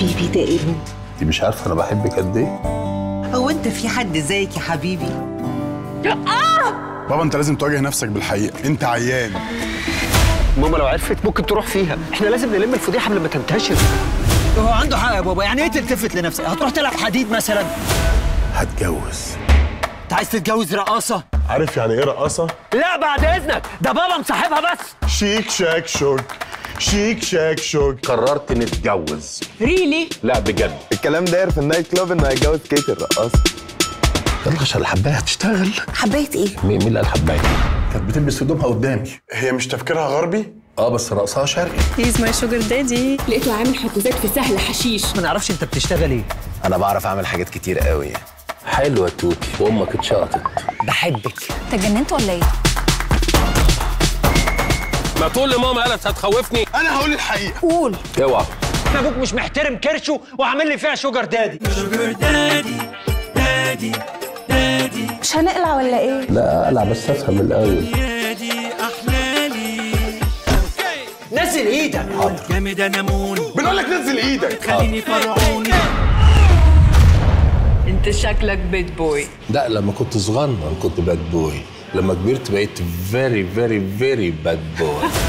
حبيبي ده ابني انت مش عارفه انا بحبك قد ايه هو انت في حد زيك يا حبيبي بابا انت لازم تواجه نفسك بالحقيقه انت عيان ماما لو عرفت ممكن تروح فيها احنا لازم نلم الفضيحه قبل ما تنتشر هو عنده حق يا بابا يعني ايه تلتفت لنفسك هتروح تلعب حديد مثلا هتجوز انت عايز تتجوز رقاصه عارف يعني ايه رقاصه لا بعد اذنك ده بابا مصاحبها بس شيك شاك شوك شيك شاك شوك قررت نتجوز ريلي لا بجد الكلام داير في النايت كلاب انه هيتجوز كيت الرقاصه يلا عشان الحبايه هتشتغل حبيت ايه مين مين اللي قال حبايه كانت بتلبس هدومها قدامي هي مش تفكيرها غربي اه بس رقصها شرقي هيز ماي شوجر دادي لقيته عامل حجوزات في سهل حشيش ما نعرفش انت بتشتغل ايه انا بعرف اعمل حاجات كتير قوي حلوه توتي وامك اتشقطت بحبك تجننت ولا ايه ما تقول لماما قالت هتخوفني انا هقول الحقيقه قول اوعى ابوك مش محترم كرشه وعامل لي فيها شوجر دادي مش هنقلع ولا ايه لا اقلع بس افهم الاول نزل ايدك بنقول لك نزل ايدك انت شكلك بيت بوي لا لما كنت صغنن كنت باد بوي لما كبرت بقيت فيري فيري فيري باد بوي